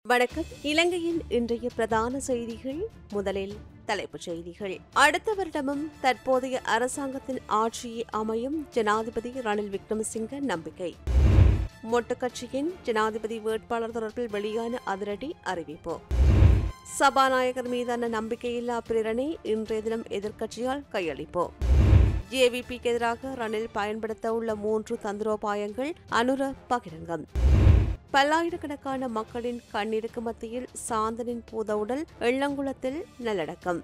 வணக்கம் இலங்கையின் இன்றைய பிரதான செய்திகள் முதலில் தலைப்புச் செய்திகள் அடுத்த வருடமும் தற்போதைய அரசாங்கத்தின் ஆட்சியே அமையும் ஜனாதிபதி ரணில் விக்ரமசிங்க நம்பிக்கை மொட்டு கட்சியின் ஜனாதிபதி வேட்பாளர் தொடர்பில் வெளியான அதிரடி அறிவிப்பு சபாநாயகர் மீதான நம்பிக்கையில்லா பிரேரணை இன்றைய தினம் எதிர்க்கட்சியால் கையளிப்பு ஜேவிபிக்கு எதிராக ரணில் பயன்படுத்த உள்ள மூன்று தந்திரோபாயங்கள் அனுர பகிரங்கம் பல்லாயிரக்கணக்கான மக்களின் கண்ணீருக்கு மத்தியில் சாந்தனின் பூதவுடல் எள்ளங்குளத்தில் நல்லடக்கம்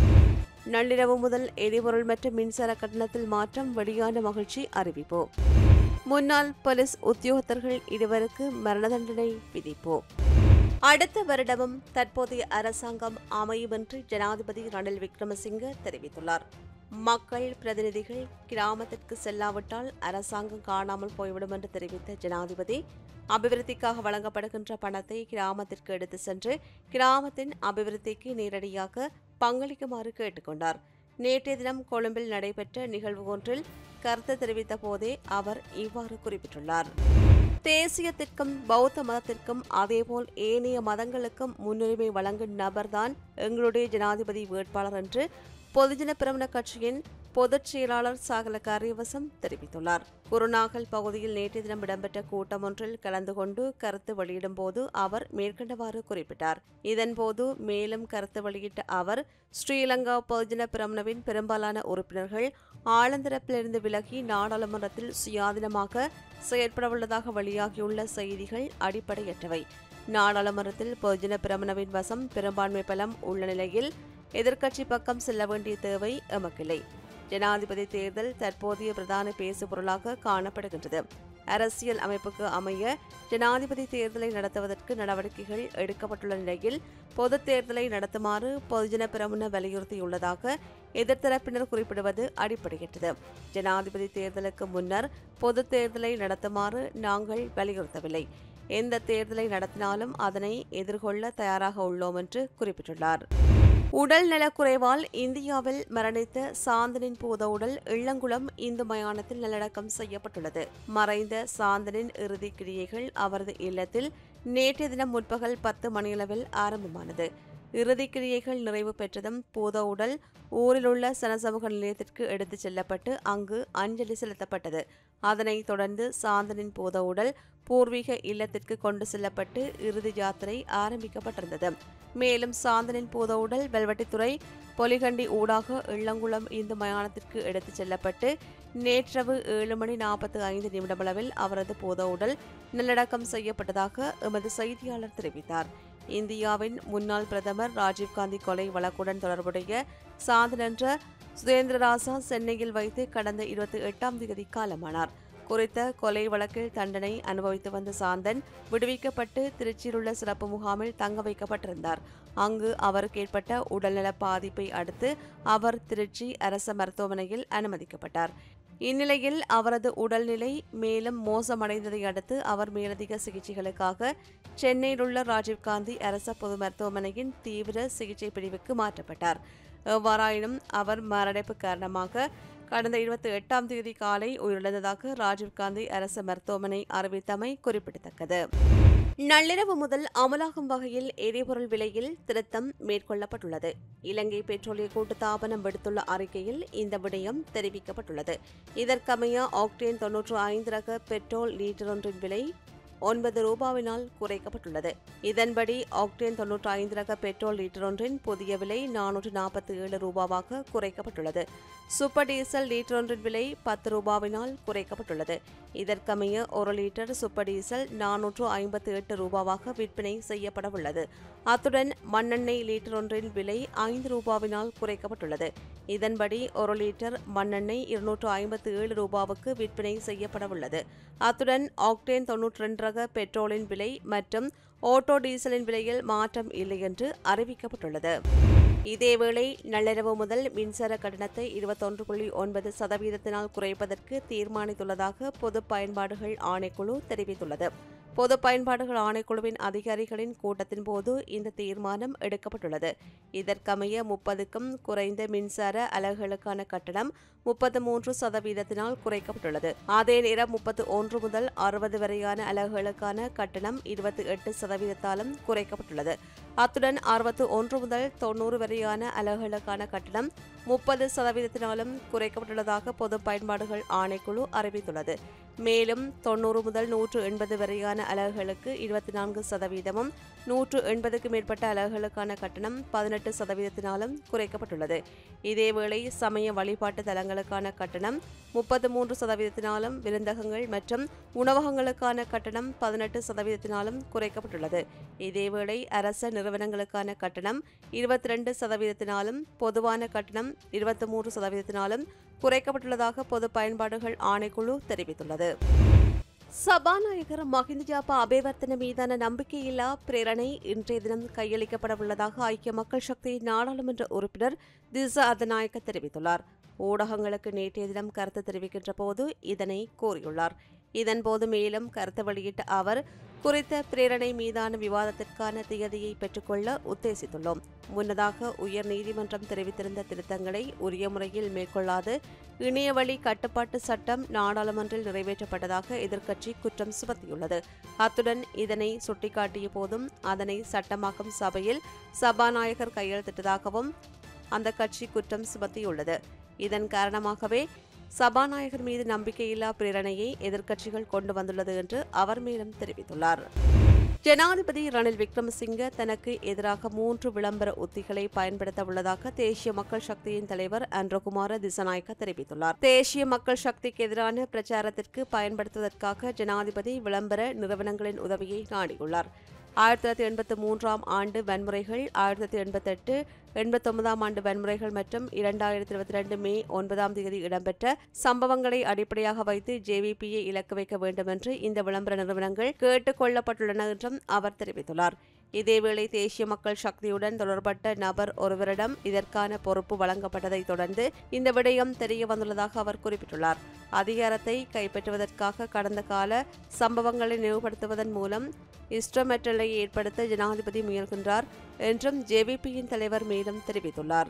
நள்ளிரவு முதல் எரிபொருள் மற்றும் மின்சார கட்டணத்தில் மாற்றம் வெளியான மகிழ்ச்சி அறிவிப்பு முன்னாள் போலீஸ் உத்தியோகத்தர்கள் இருவருக்கு மரண தண்டனை விதிப்பு அடுத்த வருடமும் தற்போதைய அரசாங்கம் அமையும் என்று ஜனாதிபதி ரணில் விக்ரமசிங்க தெரிவித்துள்ளார் மக்கள் பிரதிநிதிகள் கிராமத்திற்கு செல்லாவிட்டால் அரசாங்கம் காணாமல் போய்விடும் என்று தெரிவித்த ஜனாதிபதி அபிவிருத்திக்காக வழங்கப்படுகின்ற பணத்தை கிராமத்திற்கு எடுத்து சென்று கிராமத்தின் அபிவிருத்திக்கு நேரடியாக பங்களிக்குமாறு கேட்டுக்கொண்டார் நேற்றைய தினம் கொழும்பில் நடைபெற்ற நிகழ்வு ஒன்றில் கருத்து தெரிவித்த போதே அவர் இவ்வாறு குறிப்பிட்டுள்ளார் தேசியத்திற்கும் பௌத்த மதத்திற்கும் அதேபோல் ஏனைய மதங்களுக்கும் முன்னுரிமை வழங்கும் நபர்தான் எங்களுடைய ஜனாதிபதி வேட்பாளர் என்று பொதுஜன பிரமுன கட்சியின் பொதுச் செயலாளர் சாகல காரியவசம் தெரிவித்துள்ளார் குருநாகல் பகுதியில் நேற்று தினம் இடம்பெற்ற கூட்டம் ஒன்றில் கலந்து கொண்டு கருத்து வெளியிடும் போது அவர் மேற்கண்டவாறு குறிப்பிட்டார் இதன்போது மேலும் கருத்து வெளியிட்ட அவர் ஸ்ரீலங்கா பொதுஜன பிரமுனவின் பெரும்பாலான உறுப்பினர்கள் ஆழந்தரப்பிலிருந்து விலகி நாடாளுமன்றத்தில் சுயாதீனமாக செயற்படவுள்ளதாக வெளியாகியுள்ள செய்திகள் அடிப்படையற்றவை நாடாளுமன்றத்தில் பொதுஜன பிரமுனவின் வசம் பெரும்பான்மை பலம் உள்ள நிலையில் எதிர்க்கட்சி பக்கம் செல்ல வேண்டிய தேவை எமக்கில்லை ஜனாதிபதி தேர்தல் தற்போதைய பிரதான பேசுபொருளாக காணப்படுகின்றது அரசியல் அமைப்புக்கு அமைய ஜனாதிபதி தேர்தலை நடத்துவதற்கு நடவடிக்கைகள் எடுக்கப்பட்டுள்ள நிலையில் பொதுத் தேர்தலை நடத்துமாறு பொதுஜன பிரமுன வலியுறுத்தியுள்ளதாக எதிர்த்தரப்பினர் குறிப்பிடுவது அடிப்படையற்றது ஜனாதிபதி தேர்தலுக்கு முன்னர் பொதுத் தேர்தலை நடத்துமாறு நாங்கள் வலியுறுத்தவில்லை எந்த தேர்தலை நடத்தினாலும் அதனை எதிர்கொள்ள தயாராக உள்ளோம் என்று குறிப்பிட்டுள்ளார் உடல் நலக்குறைவால் இந்தியாவில் மரணித்த சாந்தனின் பூத உடல் இளங்குளம் இந்து மயானத்தில் நல்லடக்கம் செய்யப்பட்டுள்ளது மறைந்த சாந்தனின் இறுதி கிரியைகள் அவரது இல்லத்தில் நேற்றைய தினம் முற்பகல் பத்து மணியளவில் ஆரம்பமானது இறுதி கிரியைகள் நிறைவு பெற்றதும் பூத உடல் ஊரில் உள்ள சனசமூக நிலையத்திற்கு எடுத்துச் செல்லப்பட்டு அங்கு அஞ்சலி செலுத்தப்பட்டது அதனைத் தொடர்ந்து சாந்தனின் பூத உடல் பூர்வீக இல்லத்திற்கு கொண்டு செல்லப்பட்டு இறுதி யாத்திரை ஆரம்பிக்கப்பட்டிருந்தது மேலும் சாந்தனின் பூத உடல் வெல்வெட்டித்துறை பொலிகண்டி ஊடாக இளங்குளம் இந்து மயானத்திற்கு எடுத்துச் செல்லப்பட்டு நேற்றிரவு ஏழு மணி நாற்பத்தி ஐந்து நிமிடமளவில் அவரது பூத உடல் நல்லடக்கம் செய்யப்பட்டதாக எமது செய்தியாளர் தெரிவித்தார் இந்தியாவின் முன்னாள் பிரதமர் ராஜீவ்காந்தி கொலை வழக்குடன் தொடர்புடைய சாந்தன் என்ற சுதேந்திரராசா சென்னையில் வைத்து கடந்த இருபத்தி எட்டாம் தேதி காலமானார் குறித்த கொலை வழக்கில் தண்டனை அனுபவித்து வந்த சாந்தன் விடுவிக்கப்பட்டு திருச்சியில் உள்ள சிறப்பு முகாமில் தங்க வைக்கப்பட்டிருந்தார் அங்கு அவருக்கு ஏற்பட்ட உடல்நல பாதிப்பை அடுத்து அவர் திருச்சி அரச மருத்துவமனையில் அனுமதிக்கப்பட்டார் இந்நிலையில் அவரது உடல்நிலை மேலும் மோசமடைந்ததை அடுத்து அவர் மேலதிக சிகிச்சைகளுக்காக சென்னையில் உள்ள ராஜீவ்காந்தி அரச பொது மருத்துவமனையின் தீவிர சிகிச்சை பிரிவுக்கு மாற்றப்பட்டார் எவ்வாறாயினும் அவர் மாரடைப்பு காரணமாக கடந்த இருபத்தி எட்டாம் தேதி காலை உயிரிழந்ததாக ராஜீவ்காந்தி அரசு மருத்துவமனை அறிவித்தமை குறிப்பிடத்தக்கது நள்ளிரவு முதல் அமலாகும் வகையில் எரிபொருள் விலையில் திருத்தம் மேற்கொள்ளப்பட்டுள்ளது இலங்கை பெட்ரோலிய கூட்டுத்தாபனம் விடுத்துள்ள அறிக்கையில் இந்த விடயம் தெரிவிக்கப்பட்டுள்ளது இதற்கமைய ஆக்டேன் தொன்னூற்று ஐந்து ரக பெட்ரோல் லீட்டர் ஒன்றின் விலை ஒன்பது ரூபாவினால் குறைக்கப்பட்டுள்ளது இதன்படி ஆக்டேன் தொன்னூற்றி ஐந்து ரக பெட்ரோல் லீட்டர் ஒன்றின் புதிய விலை நானூற்று நாற்பத்தி ஏழு ரூபாவாக குறைக்கப்பட்டுள்ளது சூப்பர் டீசல் லீட்டர் ஒன்றின் விலை பத்து ரூபாவினால் குறைக்கப்பட்டுள்ளது இதற்கமைய ஒரு லிட்டர் சூப்பர் டீசல் நானூற்று ஐம்பத்தி எட்டு ரூபாவாக விற்பனை செய்யப்படவுள்ளது அத்துடன் மண்ணெண்ணெய் லீட்டர் ஒன்றின் விலை ஐந்து ரூபாவினால் குறைக்கப்பட்டுள்ளது இதன்படி ஒரு லிட்டர் மண்ணெண்ணெய் இருநூற்று ஐம்பத்தி ஏழு ரூபாவுக்கு விற்பனை செய்யப்படவுள்ளது அத்துடன் ஆக்டேன் தொன்னூற்றி ரெண்டு ரக பெட்ரோலின் விலை மற்றும் ஓட்டோ டீசலின் விலையில் மாற்றம் இல்லை என்று அறிவிக்கப்பட்டுள்ளது இதேவேளை நள்ளிரவு முதல் மின்சார கட்டணத்தை இருபத்தொன்று புள்ளி ஒன்பது சதவீதத்தினால் குறைப்பதற்கு தீர்மானித்துள்ளதாக பொது பயன்பாடுகள் ஆணைக்குழு தெரிவித்துள்ளது பொது பயன்பாடுகள் ஆணைக்குழுவின் அதிகாரிகளின் கூட்டத்தின் போது இந்த தீர்மானம் எடுக்கப்பட்டுள்ளது இதற்கமைய முப்பதுக்கும் குறைந்த மின்சார அலகுகளுக்கான கட்டணம் முப்பத்து மூன்று சதவீதத்தினால் குறைக்கப்பட்டுள்ளது அதே நேரம் முப்பத்து ஒன்று முதல் அறுபது வரையான அலகுகளுக்கான கட்டணம் இருபத்தி எட்டு சதவீதத்தாலும் குறைக்கப்பட்டுள்ளது அத்துடன் அறுபத்து ஒன்று முதல் தொன்னூறு வரையான அலகுகளுக்கான கட்டணம் முப்பது சதவீதத்தினாலும் குறைக்கப்பட்டுள்ளதாக பொது பயன்பாடுகள் ஆணைக்குழு அறிவித்துள்ளது மேலும் தொன்னூறு முதல் நூற்று எண்பது வரையான அலகுகளுக்கு இருபத்தி நான்கு சதவீதமும் நூற்று எண்பதுக்கு மேற்பட்ட அலகுகளுக்கான கட்டணம் பதினெட்டு சதவீதத்தினாலும் குறைக்கப்பட்டுள்ளது இதேவேளை சமய வழிபாட்டு தலங்களுக்கான கட்டணம் முப்பத்து மூன்று சதவீதத்தினாலும் விருந்தகங்கள் மற்றும் உணவகங்களுக்கான கட்டணம் பதினெட்டு சதவீதத்தினாலும் குறைக்கப்பட்டுள்ளது இதேவேளை அரச நிறுவனங்களுக்கான கட்டணம் இருபத்தி ரெண்டு சதவீதத்தினாலும் பொதுவான கட்டணம் இருபத்தி மூன்று சதவீதத்தினாலும் குறைக்கப்பட்டுள்ளதாக பொது பயன்பாடுகள் ஆணைக்குழு தெரிவித்துள்ளது சபாநாயகர் மஹிந்த ஜாபா அபேவர்த்தன மீதான நம்பிக்கையில்லா பிரேரணை இன்றைய தினம் கையளிக்கப்பட உள்ளதாக ஐக்கிய மக்கள் சக்தி நாடாளுமன்ற உறுப்பினர் திசா அதநாயக்க தெரிவித்துள்ளார் ஊடகங்களுக்கு நேற்றைய தினம் கருத்து தெரிவிக்கின்ற போது இதனை கூறியுள்ளார் இதன்போது மேலும் கருத்து வெளியிட்ட அவர் குறித்த பிரேரணை மீதான விவாதத்திற்கான திகதியை பெற்றுக்கொள்ள உத்தேசித்துள்ளோம் முன்னதாக உயர் நீதிமன்றம் தெரிவித்திருந்த திருத்தங்களை உரிய முறையில் மேற்கொள்ளாது இணையவழி கட்டுப்பாட்டு சட்டம் நாடாளுமன்றில் நிறைவேற்றப்பட்டதாக எதிர்க்கட்சி குற்றம் சுமத்தியுள்ளது அத்துடன் இதனை சுட்டிக்காட்டிய போதும் அதனை சட்டமாக்கும் சபையில் சபாநாயகர் கையெழுத்திட்டதாகவும் அந்த கட்சி குற்றம் சுமத்தியுள்ளது இதன் காரணமாகவே சபாநாயகர் மீது நம்பிக்கையில்லா பிரேரணையை எதிர்க்கட்சிகள் கொண்டு வந்துள்ளது என்று அவர் மேலும் தெரிவித்துள்ளார் ஜனாதிபதி ரணில் விக்ரமசிங்க தனக்கு எதிராக மூன்று விளம்பர உத்திகளை பயன்படுத்த உள்ளதாக தேசிய மக்கள் சக்தியின் தலைவர் அன்றகுமார திசநாயக்க தெரிவித்துள்ளார் தேசிய மக்கள் சக்திக்கு எதிரான பிரச்சாரத்திற்கு பயன்படுத்துவதற்காக ஜனாதிபதி விளம்பர நிறுவனங்களின் உதவியை நாடியுள்ளார் ஆயிரத்தி தொள்ளாயிரத்தி எண்பத்தி மூன்றாம் ஆண்டு வன்முறைகள் ஆயிரத்தி தொள்ளாயிரத்தி எண்பத்தெட்டு எண்பத்தொன்பதாம் ஆண்டு வன்முறைகள் மற்றும் இரண்டாயிரத்தி இருபத்தி ரெண்டு மே ஒன்பதாம் தேதி இடம்பெற்ற சம்பவங்களை அடிப்படையாக வைத்து ஜேவிபியை இலக்கு வைக்க வேண்டும் என்று இந்த விளம்பர நிறுவனங்கள் கேட்டுக் கொள்ளப்பட்டுள்ளன என்றும் அவர் தெரிவித்துள்ளார் இதேவேளை தேசிய மக்கள் சக்தியுடன் தொடர்பட்ட நபர் ஒருவரிடம் இதற்கான பொறுப்பு வழங்கப்பட்டதைத் தொடர்ந்து இந்த விடயம் தெரிய வந்துள்ளதாக அவர் குறிப்பிட்டுள்ளார் அதிகாரத்தை கைப்பற்றுவதற்காக கடந்த கால சம்பவங்களை நினைவுபடுத்துவதன் மூலம் இஷ்டமற்றலை ஏற்படுத்த ஜனாதிபதி முயல்கின்றார் என்றும் ஜேவிபியின் தலைவர் மேலும் தெரிவித்துள்ளார்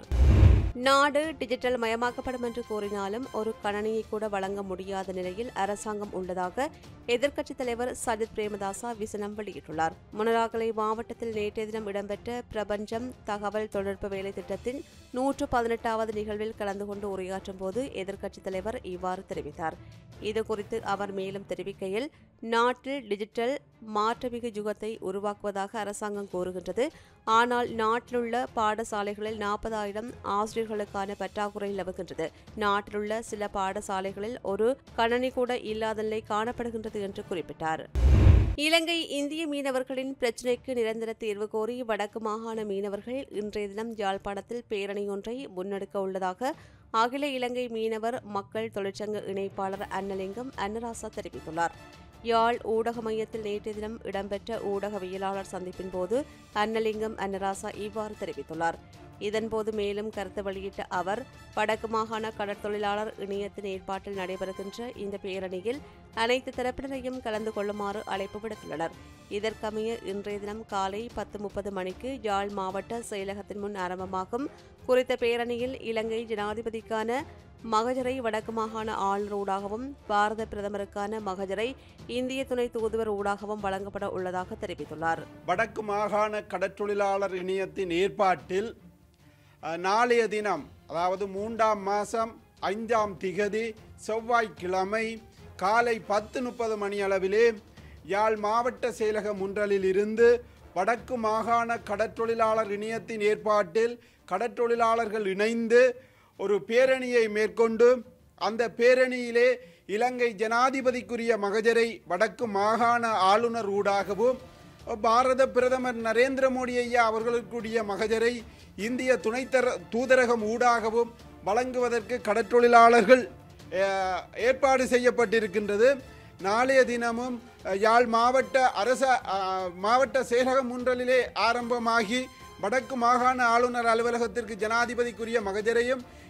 நாடு டிஜிட்டல் மயமாக்கப்படும் என்று கூறினாலும் ஒரு கணனியை கூட வழங்க முடியாத நிலையில் அரசாங்கம் உள்ளதாக எதிர்க்கட்சித் தலைவர் சஜித் பிரேமதாசா விசனம் வெளியிட்டுள்ளார் முனராகலை மாவட்டத்தில் நேற்றைய தினம் இடம்பெற்ற பிரபஞ்சம் தகவல் தொழில்நுட்ப வேலை திட்டத்தின் நூற்று பதினெட்டாவது நிகழ்வில் கலந்து கொண்டு உரையாற்றும் போது எதிர்க்கட்சித் தலைவர் இவ்வாறு தெரிவித்தார் இதுகுறித்து அவர் மேலும் தெரிவிக்கையில் நாட்டில் டிஜிட்டல் மாற்றமிகு யுகத்தை உருவாக்குவதாக அரசாங்கம் கூறுகின்றது ஆனால் நாட்டிலுள்ள பாடசாலைகளில் நாற்பதாயிரம் ஆசிரியர்களுக்கான பற்றாக்குறை நிலவுகின்றது நாட்டிலுள்ள சில பாடசாலைகளில் ஒரு கணனி கூட இல்லாத நிலை காணப்படுகின்றது என்று குறிப்பிட்டார் இலங்கை இந்திய மீனவர்களின் பிரச்சினைக்கு நிரந்தர தீர்வு கோரி வடக்கு மாகாண மீனவர்கள் இன்றைய தினம் யாழ்ப்பாணத்தில் பேரணி ஒன்றை முன்னெடுக்க உள்ளதாக அகில இலங்கை மீனவர் மக்கள் தொழிற்சங்க இணைப்பாளர் அன்னலிங்கம் அன்னராசா தெரிவித்துள்ளார் யாழ் ஊடக மையத்தில் நேற்றைய தினம் இடம்பெற்ற ஊடகவியலாளர் சந்திப்பின் போது அன்னலிங்கம் அன்னராசா இவ்வாறு தெரிவித்துள்ளார் இதன்போது மேலும் கருத்து வெளியிட்ட அவர் வடக்கு மாகாண கடற்தொழிலாளர் இணையத்தின் ஏற்பாட்டில் நடைபெறுகின்ற இந்த பேரணியில் அனைத்து தரப்பினரையும் கலந்து கொள்ளுமாறு அழைப்பு விடுத்துள்ளனர் இதற்கமைய இன்றைய தினம் காலை பத்து முப்பது மணிக்கு யாழ் மாவட்ட செயலகத்தின் முன் ஆரம்பமாகும் குறித்த பேரணியில் இலங்கை ஜனாதிபதிக்கான மகஜரை வடக்கு மாகாண ஆளுநர் ஊடாகவும் பாரத பிரதமருக்கான மகஜரை இந்திய துணை தூதுவர் ஊடாகவும் வழங்கப்பட உள்ளதாக தெரிவித்துள்ளார் வடக்கு மாகாண கடற்றொழிலாளர் இணையத்தின் ஏற்பாட்டில் அஹ், நாளைய தினம் அதாவது மூன்றாம் மாதம் ஐந்தாம் திகதி செவ்வாய்க்கிழமை காலை பத்து முப்பது மணி அளவிலே யாழ் மாவட்ட செயலக முன்றலில் இருந்து வடக்கு மாகாண கடற்றொழிலாளர் இணையத்தின் ஏற்பாட்டில் கடற்றொழிலாளர்கள் இணைந்து ஒரு பேரணியை மேற்கொண்டு அந்த பேரணியிலே இலங்கை ஜனாதிபதிக்குரிய மகஜரை வடக்கு மாகாண ஆளுநர் ஊடாகவும் பாரத பிரதமர் நரேந்திர மோடி ஐயா அவர்களுக்குரிய மகஜரை இந்திய துணைத்தர தூதரகம் ஊடாகவும் வழங்குவதற்கு கடற்றொழிலாளர்கள் அஹ், ஏற்பாடு செய்யப்பட்டிருக்கின்றது நாளைய தினமும் அஹ், யாழ் மாவட்ட அரச அஹ், மாவட்ட செயலக முன்றலிலே ஆரம்பமாகி வடக்கு மாகாண ஆளுநர் அலுவலகத்திற்கு ஜனாதிபதிக்குரிய மகஜரையும்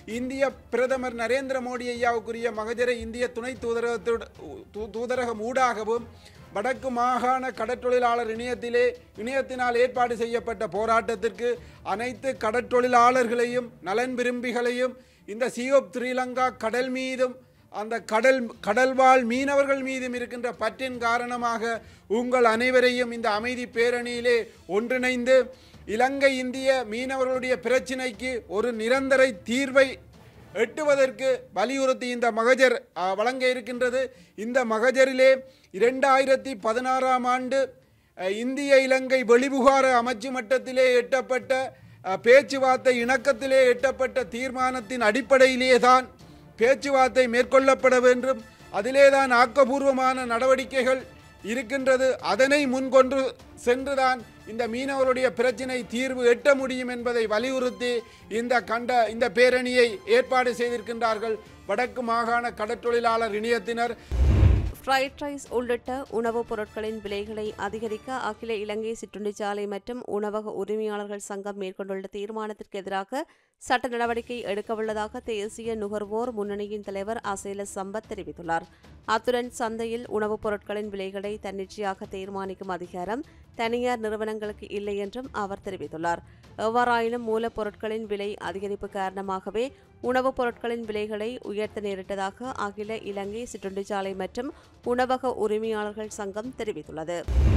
இந்திய பிரதமர் நரேந்திர மோடி ஐயாவுக்குரிய மகஜரை இந்திய துணை தூதரகத்தோடு தூ- தூதரகம் ஊடாகவும் வடக்கு மாகாண கடற்றொழிலாளர் இணையத்திலே இணையத்தினால் ஏற்பாடு செய்யப்பட்ட போராட்டத்திற்கு அனைத்து கடற்றொழிலாளர்களையும் நலன் விரும்பிகளையும் இந்த சியோப் ஸ்ரீலங்கா கடல் மீதும் அந்த கடல் கடல்வாழ் மீனவர்கள் மீதும் இருக்கின்ற பற்றின் காரணமாக உங்கள் அனைவரையும் இந்த அமைதி பேரணியிலே ஒன்றிணைந்து இலங்கை இந்திய மீனவர்களுடைய பிரச்சினைக்கு ஒரு நிரந்தர தீர்வை எட்டுவதற்கு வலியுறுத்தி இந்த மகஜர் அ, வழங்க இருக்கின்றது இந்த மகஜரிலே இரண்டாயிரத்தி பதினாறாம் ஆண்டு அ, இந்திய இலங்கை வெளிபுகார அமைச்சு மட்டத்திலே எட்டப்பட்ட அ, பேச்சுவார்த்தை இணக்கத்திலே எட்டப்பட்ட தீர்மானத்தின் அடிப்படையிலே தான் பேச்சுவார்த்தை மேற்கொள்ளப்பட வேண்டும் அதிலேதான் ஆக்கப்பூர்வமான நடவடிக்கைகள் இருக்கின்றது அதனை முன்கொண்டு சென்றுதான் இந்த மீனவருடைய பிரச்சினை தீர்வு எட்ட முடியும் என்பதை வலியுறுத்தி இந்த கண்ட இந்த பேரணியை ஏற்பாடு செய்திருக்கின்றார்கள் வடக்கு மாகாண கடற்றொழிலாளர் இணையத்தினர் ஃப்ரைட் ரைஸ் உள்ளிட்ட உணவுப் பொருட்களின் விலைகளை அதிகரிக்க அகில இலங்கை சிற்றுண்டிச்சாலை மற்றும் உணவக உரிமையாளர்கள் சங்கம் மேற்கொண்டுள்ள தீர்மானத்திற்கு எதிராக சட்ட நடவடிக்கை எடுக்கவுள்ளதாக தேசிய நுகர்வோர் முன்னணியின் தலைவர் அசேல சம்பத் தெரிவித்துள்ளார் அத்துடன் சந்தையில் உணவுப் பொருட்களின் விலைகளை தன்னிச்சையாக தீர்மானிக்கும் அதிகாரம் தனியார் நிறுவனங்களுக்கு இல்லை என்றும் அவர் தெரிவித்துள்ளார் எவ்வாறாயினும் மூலப்பொருட்களின் விலை அதிகரிப்பு காரணமாகவே உணவுப் பொருட்களின் விலைகளை உயர்த்த நேரிட்டதாக அகில இலங்கை சிற்றுண்டிச்சாலை மற்றும் உணவக உரிமையாளர்கள் சங்கம் தெரிவித்துள்ளது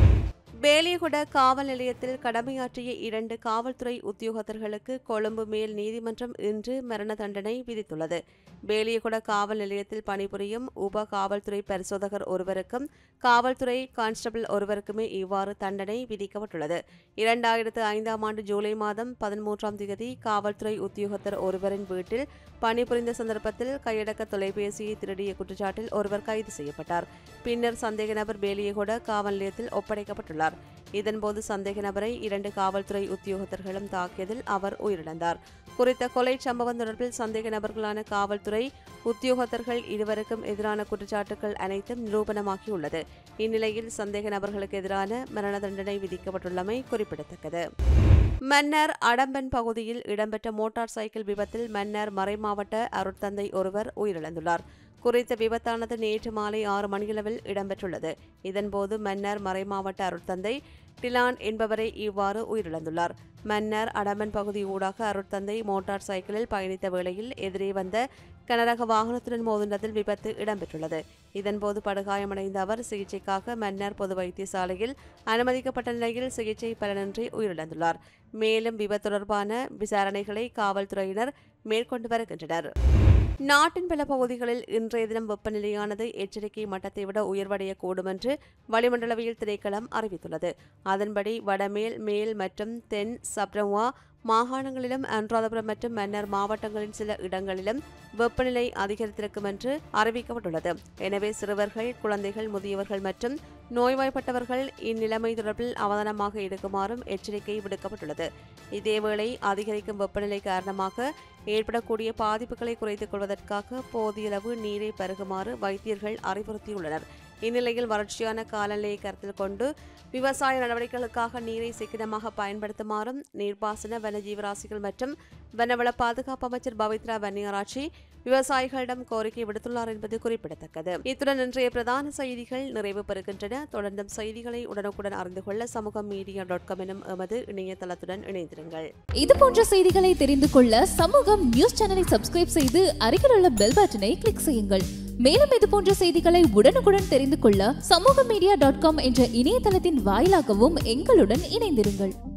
பேலியகுட காவல் நிலையத்தில் கடமையாற்றிய இரண்டு காவல்துறை உத்தியோகத்தர்களுக்கு கொழும்பு மேல் நீதிமன்றம் இன்று மரண தண்டனை விதித்துள்ளது பேலியகுட காவல் நிலையத்தில் பணிபுரியும் உப காவல்துறை பரிசோதகர் ஒருவருக்கும் காவல்துறை கான்ஸ்டபிள் ஒருவருக்குமே இவ்வாறு தண்டனை விதிக்கப்பட்டுள்ளது இரண்டாயிரத்து ஐந்தாம் ஆண்டு ஜூலை மாதம் பதிமூன்றாம் தேதி காவல்துறை உத்தியோகத்தர் ஒருவரின் வீட்டில் பணிபுரிந்த சந்தர்ப்பத்தில் கையடக்க தொலைபேசியை திருடிய குற்றச்சாட்டில் ஒருவர் கைது செய்யப்பட்டார் பின்னர் சந்தேக நபர் பேலியகுட காவல் நிலையத்தில் ஒப்படைக்கப்பட்டுள்ளார் இதன்போது சந்தேக நபரை இரண்டு காவல்துறை உத்தியோகத்தர்களும் தாக்கியதில் அவர் உயிரிழந்தார் குறித்த கொலை சம்பவம் தொடர்பில் சந்தேக நபர்களான காவல்துறை உத்தியோகத்தர்கள் இருவருக்கும் எதிரான குற்றச்சாட்டுகள் அனைத்தும் நிரூபணமாகியுள்ளது இந்நிலையில் சந்தேக நபர்களுக்கு எதிரான மரண தண்டனை விதிக்கப்பட்டுள்ளமை குறிப்பிடத்தக்கது மன்னர் அடம்பன் பகுதியில் இடம்பெற்ற மோட்டார் சைக்கிள் விபத்தில் மன்னர் மறைமாவட்ட அருட்தந்தை ஒருவர் உயிரிழந்துள்ளார் குறித்த விபத்தானது நேற்று மாலை ஆறு மணியளவில் இடம்பெற்றுள்ளது இதன்போது மன்னர் மறைமாவட்ட அருட்தந்தை டிலான் என்பவரை இவ்வாறு உயிரிழந்துள்ளார் மன்னர் அடம்பன் பகுதி ஊடாக அருட்தந்தை மோட்டார் சைக்கிளில் பயணித்த வேளையில் எதிரே வந்த கனரக வாகனத்துடன் மோதினதில் விபத்து இடம்பெற்றுள்ளது இதன்போது படுகாயமடைந்த அவர் சிகிச்சைக்காக மன்னர் பொது வைத்தியசாலையில் அனுமதிக்கப்பட்ட நிலையில் சிகிச்சை பலனின்றி உயிரிழந்துள்ளார் மேலும் விபத்து தொடர்பான விசாரணைகளை காவல்துறையினர் மேற்கொண்டு வருகின்றனர் நாட்டின் பல பகுதிகளில் இன்றைய தினம் வெப்பநிலையானது எச்சரிக்கை மட்டத்தை விட உயர்வடையக்கூடும் என்று வளிமண்டலவியல் திணைக்களம் அறிவித்துள்ளது அதன்படி வடமேல் மேல் மற்றும் தென் சப்ரவா மாகாணங்களிலும் அனுராதபுரம் மற்றும் மன்னர் மாவட்டங்களின் சில இடங்களிலும் வெப்பநிலை அதிகரித்திருக்கும் என்று அறிவிக்கப்பட்டுள்ளது எனவே சிறுவர்கள் குழந்தைகள் முதியவர்கள் மற்றும் நோய்வாய்ப்பட்டவர்கள் இந்நிலைமை தொடர்பில் அவதானமாக இருக்குமாறும் எச்சரிக்கை விடுக்கப்பட்டுள்ளது இதேவேளை அதிகரிக்கும் வெப்பநிலை காரணமாக ஏற்படக்கூடிய பாதிப்புகளை குறைத்துக் கொள்வதற்காக போதியளவு நீரை பருகுமாறு வைத்தியர்கள் அறிவுறுத்தியுள்ளனர் இந்நிலையில் வறட்சியான காலநிலையை கருத்தில் கொண்டு விவசாய நடவடிக்கைகளுக்காக நீரை சிக்கனமாக பயன்படுத்துமாறும் நீர்ப்பாசன வனஜீவராசிகள் மற்றும் வனவள பாதுகாப்பு அமைச்சர் பவித்ரா வன்னியராட்சி விவசாயிகளிடம் கோரிக்கை விடுத்துள்ளார் என்பது குறிப்பிடத்தக்கது இத்துடன் இன்றைய பிரதான செய்திகள் நிறைவு பெறுகின்றன தொடர்ந்தும் செய்திகளை உடனுக்குடன் அறிந்து கொள்ள சமூகம் மீடியா டாட் காம் எனும் எமது இணையதளத்துடன் இணைந்திருங்கள் இது போன்ற செய்திகளை தெரிந்து கொள்ள சமூகம் நியூஸ் சேனலை சப்ஸ்கிரைப் செய்து அருகில் உள்ள பெல் பட்டனை கிளிக் செய்யுங்கள் மேலும் இது போன்ற செய்திகளை உடனுக்குடன் தெரிந்து கொள்ள சமூக மீடியா டாட் காம் என்ற இணையதளத்தின் வாயிலாகவும் எங்களுடன் இணைந்திருங்கள்